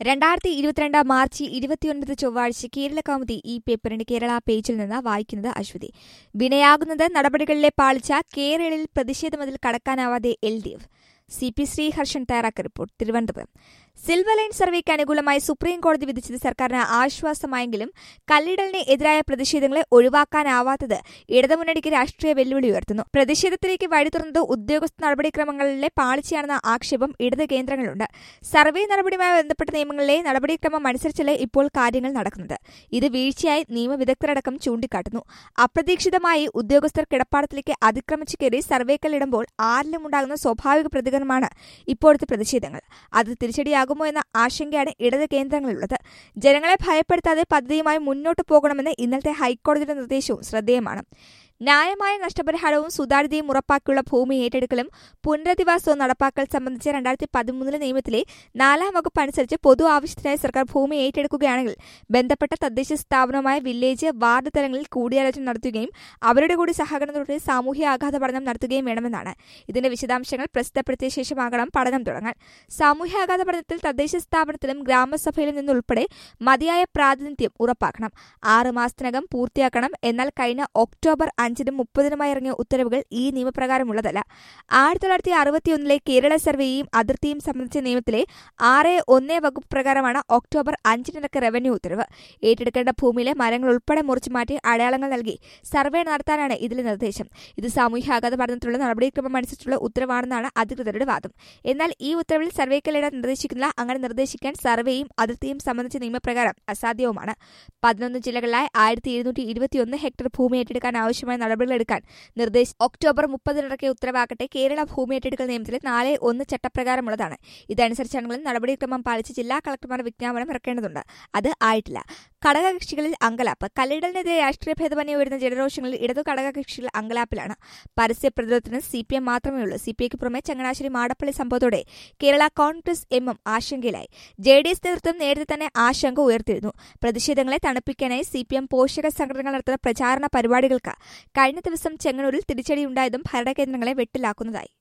രണ്ടായിരത്തി ഇരുപത്തിരണ്ട് മാർച്ച് ഇരുപത്തിയൊൻപത് ചൊവ്വാഴ്ച കേരള കൗമുദി ഈ പേപ്പറിന്റെ കേരള പേജിൽ നിന്ന് വായിക്കുന്നത് അശ്വതി വിനയാകുന്നത് നടപടികളിലെ പാളിച്ച കേരളയിൽ പ്രതിഷേധമതിൽ കടക്കാനാവാതെ L D F C P Sreeharshan തയ്യാറാക്കിയ റിപ്പോർട്ട് തിരുവനന്തപുരം സിൽവർ ലൈൻ സർവേക്ക് അനുകൂലമായി സുപ്രീം കോടതി വിധിച്ചത് സർക്കാരിന് ആശ്വാസമായെങ്കിലും കല്ലിടലിന് എതിരായ പ്രതിഷേധങ്ങളെ ഒഴിവാക്കാനാവാത്തത് ഇടതുമുന്നണിക്ക് രാഷ്ട്രീയ വെല്ലുവിളി ഉയർത്തുന്നു പ്രതിഷേധത്തിലേക്ക് വഴി തുറന്നത് ഉദ്യോഗസ്ഥ നടപടിക്രമങ്ങളിലെ പാളിച്ചയാണെന്ന ആക്ഷേപം ഇടത് കേന്ദ്രങ്ങളുണ്ട് സർവേ നടപടിയുമായി ബന്ധപ്പെട്ട നിയമങ്ങളിലെ നടപടിക്രമം അനുസരിച്ചല്ലേ ഇപ്പോൾ കാര്യങ്ങൾ നടക്കുന്നത് ഇത് വീഴ്ചയായി നിയമവിദഗ്ധരടക്കം ചൂണ്ടിക്കാട്ടുന്നു അപ്രതീക്ഷിതമായി ഉദ്യോഗസ്ഥർ കിടപ്പാടത്തിലേക്ക് അതിക്രമിച്ചു കയറി സർവേക്കല്ലിടുമ്പോൾ ആരിലും ഉണ്ടാകുന്ന സ്വാഭാവിക പ്രതികരണമാണ് ഇപ്പോഴത്തെ പ്രതിഷേധങ്ങൾ അത് തിരിച്ചടിയാകുമോ എന്ന ആശങ്കയാണ് ഇടത് കേന്ദ്രങ്ങളിലുള്ളത് ജനങ്ങളെ ഭയപ്പെടുത്താതെ പദ്ധതിയുമായി മുന്നോട്ടു പോകണമെന്ന് ഇന്നലത്തെ ഹൈക്കോടതിയുടെ നിർദ്ദേശവും ശ്രദ്ധേയമാണ് ന്യായമായ നഷ്ടപരിഹാരവും സുതാര്യതയും ഉറപ്പാക്കിയുള്ള ഭൂമി ഏറ്റെടുക്കലും പുനരധിവാസവും നടപ്പാക്കൽ സംബന്ധിച്ച രണ്ടായിരത്തി പതിമൂന്നിലെ നിയമത്തിലെ നാലാം വകുപ്പ് അനുസരിച്ച് പൊതു ആവശ്യത്തിനായി സർക്കാർ ഭൂമി ഏറ്റെടുക്കുകയാണെങ്കിൽ ബന്ധപ്പെട്ട തദ്ദേശ സ്ഥാപനമായ വില്ലേജ് വാർഡ് തലങ്ങളിൽ കൂടിയാലോചന നടത്തുകയും അവരുടെ കൂടി സഹകരണത്തോടെ സാമൂഹ്യ ആഘാത പഠനം നടത്തുകയും വേണമെന്നാണ് ഇതിന്റെ വിശദാംശങ്ങൾ പ്രസിദ്ധപ്പെടുത്തിയ ശേഷമാകണം പഠനം തുടങ്ങാൻ സാമൂഹ്യ ആഘാത പഠനത്തിൽ തദ്ദേശ സ്ഥാപനത്തിലും ഗ്രാമസഭയിലും നിന്നുൾപ്പെടെ മതിയായ പ്രാതിനിധ്യം ഉറപ്പാക്കണം ആറ് മാസത്തിനകം പൂർത്തിയാക്കണം എന്നാൽ കഴിഞ്ഞ ഒക്ടോബർ അഞ്ചിനും മുപ്പതിനുമായി ഇറങ്ങിയ ഉത്തരവുകൾ ഈ നിയമപ്രകാരമുള്ളതല്ല ആയിരത്തി തൊള്ളായിരത്തി അറുപത്തിയൊന്നിലെ കേരള സർവേയും അതിർത്തിയും സംബന്ധിച്ച നിയമത്തിലെ ആറ് ഒന്നേ വകുപ്പ് പ്രകാരമാണ് ഒക്ടോബർ അഞ്ചിനിറക്കിയ റവന്യൂ ഉത്തരവ് ഏറ്റെടുക്കേണ്ട ഭൂമിയിലെ മരങ്ങൾ ഉൾപ്പെടെ മുറിച്ചു മാറ്റി അടയാളങ്ങൾ നൽകി സർവേ നടത്താനാണ് ഇതിലെ നിർദ്ദേശം ഇത് സാമൂഹ്യാഘാത പഠനത്തിലുള്ള നടപടിക്രമം അനുസരിച്ചുള്ള ഉത്തരവാണെന്നാണ് അധികൃതരുടെ വാദം എന്നാൽ ഈ ഉത്തരവിൽ സർവേക്കല്ലിടാൻ നിർദ്ദേശിക്കുന്നില്ല അങ്ങനെ നിർദ്ദേശിക്കാൻ സർവേയും അതിർത്തിയും സംബന്ധിച്ച നിയമപ്രകാരം അസാധ്യവുമാണ് പതിനൊന്ന് ജില്ലകളിലായി ആയിരത്തി ഇരുന്നൂറ്റി ഇരുപത്തിയൊന്ന് ഹെക്ടർ ഭൂമി ഏറ്റെടുക്കാൻ ആവശ്യമായ നടപടികളെടുക്കാൻ നിർദ്ദേശം ഒക്ടോബർ മുപ്പതിനിറക്കിയ ഉത്തരവാകട്ടെ കേരള ഭൂമി ഏറ്റെടുക്കൽ നിയമത്തിലെ നാല് ഒന്ന് ചട്ടപ്രകാരമുള്ളതാണ് ഇതനുസരിച്ചാണെങ്കിലും നടപടിക്രമം പാലിച്ച് ജില്ലാ കളക്ടർമാർ വിജ്ഞാപനം ഇറക്കേണ്ടതുണ്ട് അത് ആയിട്ടില്ല ഘടകകക്ഷികളിൽ അങ്കലാപ്പ് കല്ലിടലിനെതിരെ രാഷ്ട്രീയ ഭേദമന്യേ വരുന്ന ജനരോഷങ്ങളിൽ ഇടതു ഘടകകക്ഷികൾ അങ്കലാപ്പിലാണ് പരസ്യ പ്രതിരോധത്തിന് സി പി എം മാത്രമേ ഉള്ളൂ സി പി ഐക്ക് പുറമെ ചങ്ങനാശ്ശേരി മാടപ്പള്ളി സംഭവത്തോടെ കേരള കോൺഗ്രസ് എമ്മും ആശങ്കയിലായി ജെ ഡി എസ് നേതൃത്വം നേരത്തെ തന്നെ ആശങ്ക ഉയർത്തിയിരുന്നു പ്രതിഷേധങ്ങളെ തണുപ്പിക്കാനായി സി പി എം പോഷക സംഘടനകൾ നടത്തുന്ന പ്രചാരണ പരിപാടികൾക്ക് കഴിഞ്ഞ ദിവസം ചെങ്ങന്നൂരിൽ തിരിച്ചടിയുണ്ടായതും ഭരണകേന്ദ്രങ്ങളെ വെട്ടിലാക്കുന്നതായി